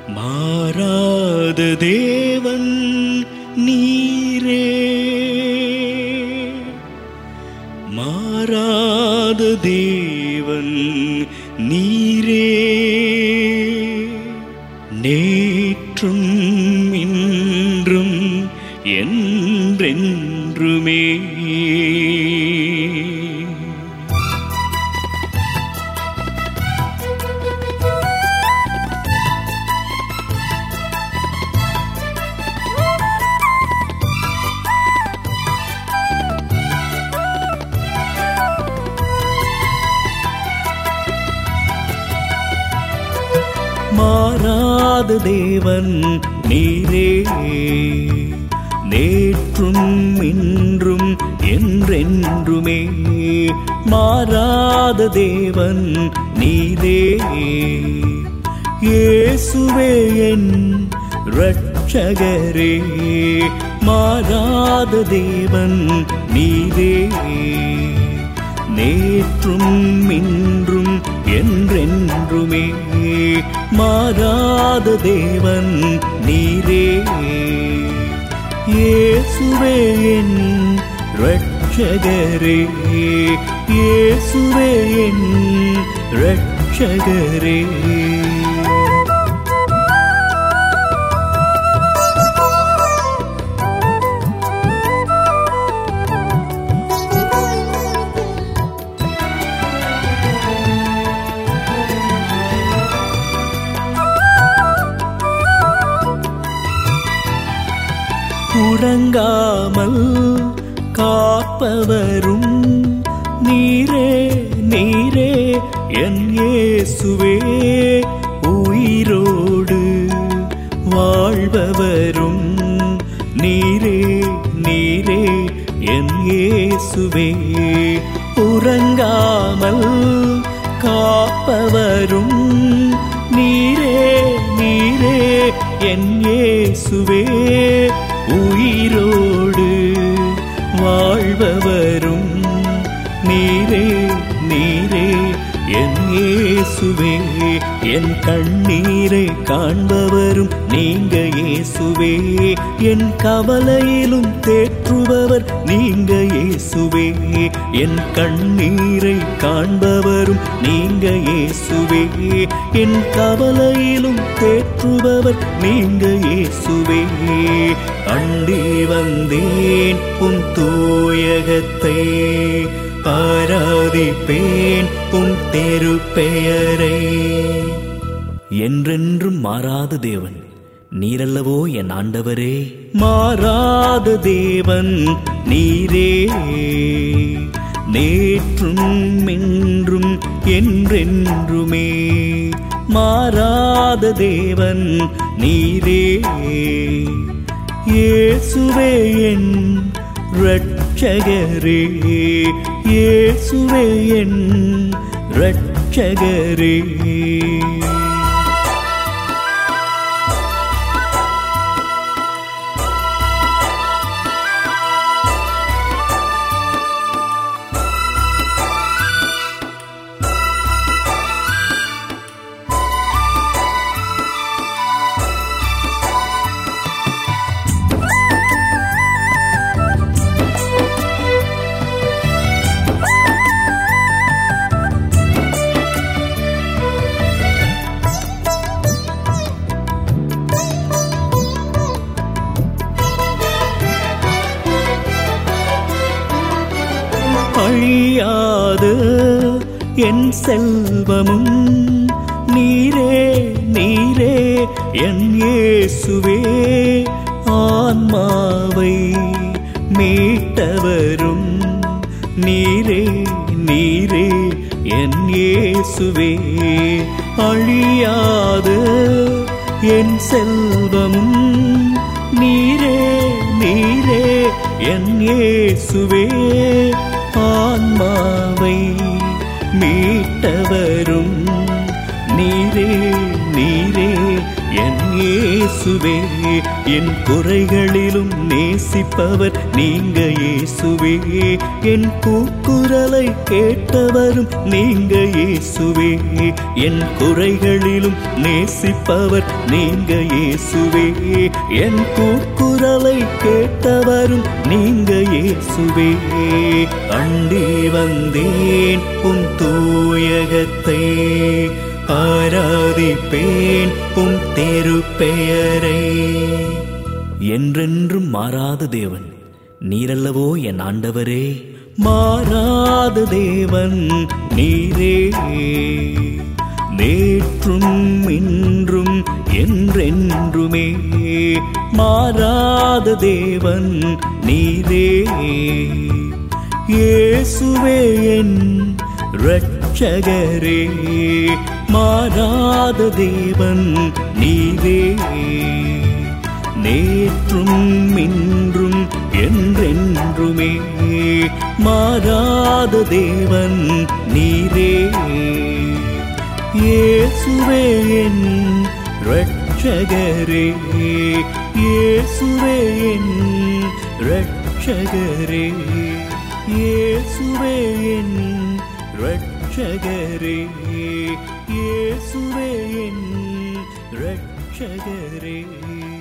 மாறாத தேவன் நீரே மாறாத தேவன் நீரே நேற்றும் இன்றும் என்றென்றுமே மாறாத தேவன் நீரே நேற்றும் இன்றும் என்றென்றுமே மாறாத தேவன் நீரே இயேசுவே என் இரட்சகரே மாறாத தேவன் நீரே நேற்றும் இன்றும் என்றென்றுமே மாறாத தேவன் நீரே இயேசுவே என் இரட்சகரே இயேசுவே என் இரட்சகரே உறங்காமல் காப்பவரும் நீரே நீரே என் இயேசுவே உயிரோடு வாழ்பவரும் நீரே நீரே என் இயேசுவே உறங்காமல் காப்பவரும் நீரே நீரே என் இயேசுவே உயிரோடு வாழ்பவரும் நீரே நீரே என் இயேசுவே என் கண்ணீரை காண்பவரும் நீங்க இயேசுவே என் கவலையிலும் தேற்றுபவர் நீங்க இயேசுவே என் கண்ணீரை காண்பவரும் நீங்க இயேசுவே என் கவலையிலும் தேற்றுபவர் நீங்க இயேசுவே அண்டி வந்தேன் உன் தூயகத்தை ஆராதிப்பேன் உன் பெயரை என்றென்றும் மாறாத தேவன் நீரல்லவோ என் ஆண்டவரே மாறாத தேவன் நீரே நேற்றும் இன்றும் என்றென்றுமே மாறாத தேவன் நீரே இயேசுவே என் இரட்சகரே இயேசுவே என் இரட்சகரே அழியாது என் செல்வமும் நீரே நீரே என் இயேசுவே ஆன்மாவை மீட்டவரும் நீரே நீரே என் இயேசுவே அழியாது என் செல்வமும் நீரே நீரே என் இயேசுவே ஆன்மாவை மீட்டவரும் நீரே நீரே என் இயேசுவே என் குறைகளிலும் நேசிப்பவர் நீங்க இயேசுவே என் கூக்குரலை கேட்டவரும் நீங்க இயேசுவே என் குறைகளிலும் நேசிப்பவர் நீங்க இயேசுவே என் கூக்குரலை கேட்டவரும் நீங்க இயேசுவே அண்டி வந்தேன் உன் தூயகத்தை ஆராதிப்பேன் உம் திருப்பெயரை என்றென்றும் மாறாத தேவன் நீரல்லவோ என் ஆண்டவரே மாறாத தேவன் நீரே நேற்றும் இன்றும் என்றென்றுமே மாறாத தேவன் நீரே இயேசுவே என் ரட்சகரே மாறாத தேவன் நீரே நேற்றும் இன்றும் என்றென்றுமே மாறாத தேவன் நீரே இயேசுவே என் ரட்சகரே இயேசுவே என் ரட்சகரே இயேசுவே என் ரட்சகரே இயேசுவே என் ரட்சகரே